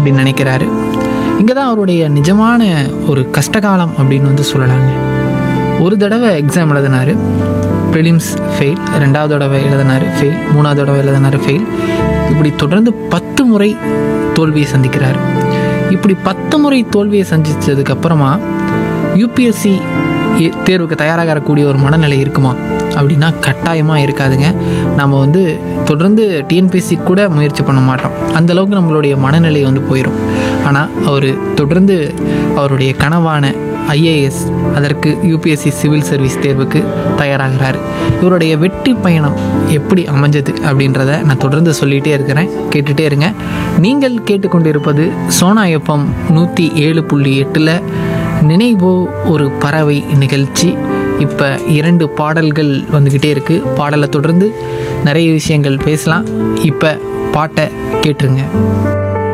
அப்படின்னு நினைக்கிறாரு இங்கே தான் அவருடைய நிஜமான ஒரு கஷ்டகாலம் அப்படின்னு வந்து சொல்லலாங்க ஒரு தடவை எக்ஸாம் எழுதினாரு ப்ரிலிம்ஸ் ஃபெயில் ரெண்டாவது தடவை எழுதினாரு ஃபெயில் மூணாவது தடவை எழுதினாரு ஃபெயில் இப்படி தொடர்ந்து பத்து முறை தோல்வியை சந்திக்கிறார் இப்படி பத்து முறை தோல்வியை சந்திச்சதுக்கு அப்புறமா யூபிஎஸ்சி தேர்வுக்கு தயாராகக்கூடிய ஒரு மனநிலை இருக்குமா அப்படின்னா கட்டாயமாக இருக்காதுங்க நம்ம வந்து தொடர்ந்து டிஎன்பிஎஸ்சி கூட முயற்சி பண்ண மாட்டோம் அந்த அளவுக்கு நம்மளுடைய மனநிலை வந்து போயிடும் ஆனால் அவர் தொடர்ந்து அவருடைய கனவான ஐஏஎஸ் அதற்கு யூபிஎஸ்சி சிவில் சர்வீஸ் தேர்வுக்கு தயாராகிறார் இவருடைய வெற்றி பயணம் எப்படி அமைஞ்சது அப்படின்றத நான் தொடர்ந்து சொல்லிகிட்டே இருக்கிறேன் கேட்டுகிட்டே இருங்க நீங்கள் கேட்டுக்கொண்டிருப்பது சோனா எஃப்எம் நூற்றி ஏழு புள்ளி எட்டில் நினைவோ ஒரு பறவை நிகழ்ச்சி இப்போ இரண்டு பாடல்கள் வந்துக்கிட்டே இருக்குது பாடலை தொடர்ந்து நிறைய விஷயங்கள் பேசலாம் இப்போ பாட்டை கேட்டுருங்க